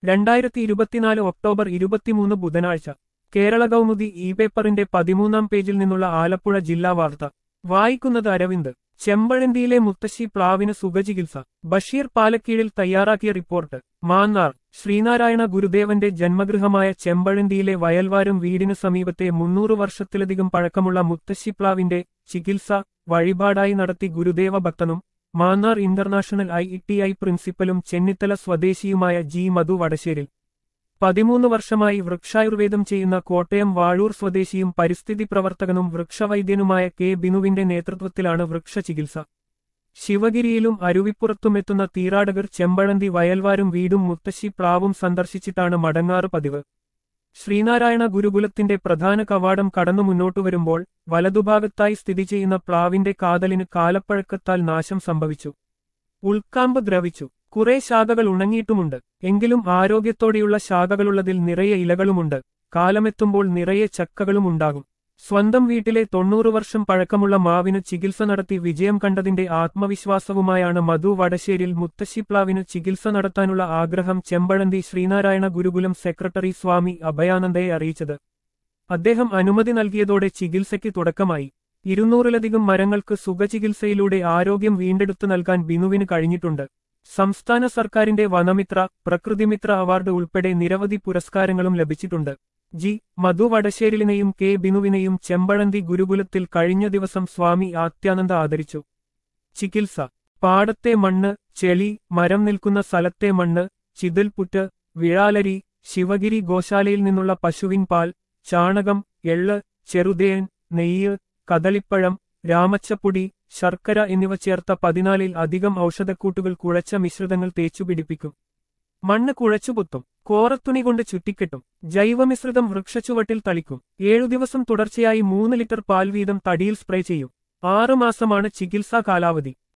രണ്ടായിരത്തി ഇരുപത്തിനാല് ഒക്ടോബർ ഇരുപത്തിമൂന്ന് ബുധനാഴ്ച കേരള കൗമുദി ഇ പേപ്പറിന്റെ പതിമൂന്നാം പേജിൽ നിന്നുള്ള ആലപ്പുഴ ജില്ലാ വാർത്ത വായിക്കുന്നത് അരവിന്ദ് ചെമ്പഴന്തിയിലെ മുത്തശ്ശി പ്ലാവിന് സുഖചികിത്സ ബഷീർ പാലക്കീഴിൽ തയ്യാറാക്കിയ റിപ്പോർട്ട് മാന്നാർ ശ്രീനാരായണ ഗുരുദേവന്റെ ജന്മഗൃഹമായ ചെമ്പഴന്തിയിലെ വയൽവാരം വീടിനു സമീപത്തെ മുന്നൂറ് വർഷത്തിലധികം പഴക്കമുള്ള മുത്തശ്ശിപ്ലാവിന്റെ ചികിത്സ വഴിപാടായി നടത്തി ഗുരുദേവ ഭക്തനും Mannar international I T I പ്രിൻസിപ്പലും ചെന്നിത്തല സ്വദേശിയുമായ ജി മധു വടശ്ശേരിൽ പതിമൂന്ന് വർഷമായി വൃക്ഷായുർവേദം ചെയ്യുന്ന കോട്ടയം വാഴൂർ സ്വദേശിയും പരിസ്ഥിതി പ്രവർത്തകനും വൃക്ഷവൈദ്യനുമായ കെ ബിനുവിന്റെ നേതൃത്വത്തിലാണ് വൃക്ഷചികിത്സ ശിവഗിരിയിലും അരുവിപ്പുറത്തുമെത്തുന്ന തീറാടകർ ചെമ്പഴന്തി വയൽവാരും വീടും മുത്തശ്ശി പ്ലാവും സന്ദർശിച്ചിട്ടാണ് മടങ്ങാറ് പതിവ് ശ്രീനാരായണ ഗുരുകുലത്തിന്റെ പ്രധാന കവാടം കടന്നു മുന്നോട്ടു വരുമ്പോൾ വലതുഭാഗത്തായി സ്ഥിതി ചെയ്യുന്ന പ്ലാവിന്റെ കാതലിന് കാലപ്പഴക്കത്താൽ നാശം സംഭവിച്ചു ഉൾക്കാമ്പ് ദ്രവിച്ചു കുറെ ശാഖകൾ ഉണങ്ങിയിട്ടുമുണ്ട് എങ്കിലും ആരോഗ്യത്തോടെയുള്ള ശാഖകളുള്ളതിൽ നിറയെ ഇലകളുമുണ്ട് കാലമെത്തുമ്പോൾ നിറയെ ചക്കകളും ഉണ്ടാകും സ്വന്തം വീട്ടിലെ തൊണ്ണൂറ് വർഷം പഴക്കമുള്ള മാവിന് ചികിത്സ നടത്തി വിജയം കണ്ടതിന്റെ ആത്മവിശ്വാസവുമായാണ് മധു വടശ്ശേരിൽ മുത്തശ്ശിപ്ലാവിന് ചികിത്സ നടത്താനുള്ള ആഗ്രഹം ചെമ്പഴന്തി ശ്രീനാരായണ ഗുരുകുലം സെക്രട്ടറി സ്വാമി അഭയാനന്ദയെ അറിയിച്ചത് അദ്ദേഹം അനുമതി നൽകിയതോടെ ചികിത്സയ്ക്ക് തുടക്കമായി ഇരുന്നൂറിലധികം മരങ്ങൾക്ക് സുഖചികിത്സയിലൂടെ ആരോഗ്യം വീണ്ടെടുത്തു നൽകാൻ ബിനുവിന് കഴിഞ്ഞിട്ടുണ്ട് സംസ്ഥാന സർക്കാരിന്റെ വനമിത്ര പ്രകൃതിമിത്ര അവാർഡ് ഉൾപ്പെടെ നിരവധി പുരസ്കാരങ്ങളും ലഭിച്ചിട്ടുണ്ട് ജി മധു വടശ്ശേരിലിനെയും കെ ബിനുവിനെയും ചെമ്പഴന്തി ഗുരുകുലത്തിൽ കഴിഞ്ഞ ദിവസം സ്വാമി ആത്യാനന്ദ ആദരിച്ചു ചികിത്സ പാടത്തെ മണ്ണ് ചെളി മരം നിൽക്കുന്ന സ്ഥലത്തെ മണ്ണ് ചിതിൽപുറ്റ് വിഴാലരി ശിവഗിരി ഗോശാലയിൽ നിന്നുള്ള പശുവിൻ പാൽ ചാണകം എള്ള് ചെറുതേൻ നെയ്യ് കദളിപ്പഴം രാമച്ചപ്പൊടി ശർക്കര എന്നിവ ചേർത്ത പതിനാലിൽ അധികം ഔഷധക്കൂട്ടുകൾ കുഴച്ച മിശ്രിതങ്ങൾ തേച്ചുപിടിപ്പിക്കും മണ്ണ് കുഴച്ചുപൊത്തും കോറത്തുണി കൊണ്ട് ചുറ്റിക്കെട്ടും ജൈവമിശ്രിതം വൃക്ഷച്ചുവട്ടിൽ തളിക്കും ഏഴു ദിവസം തുടർച്ചയായി മൂന്ന് ലിറ്റർ പാൽ വീതം തടിയിൽ സ്പ്രേ ചെയ്യും ആറുമാസമാണ് ചികിത്സാ കാലാവധി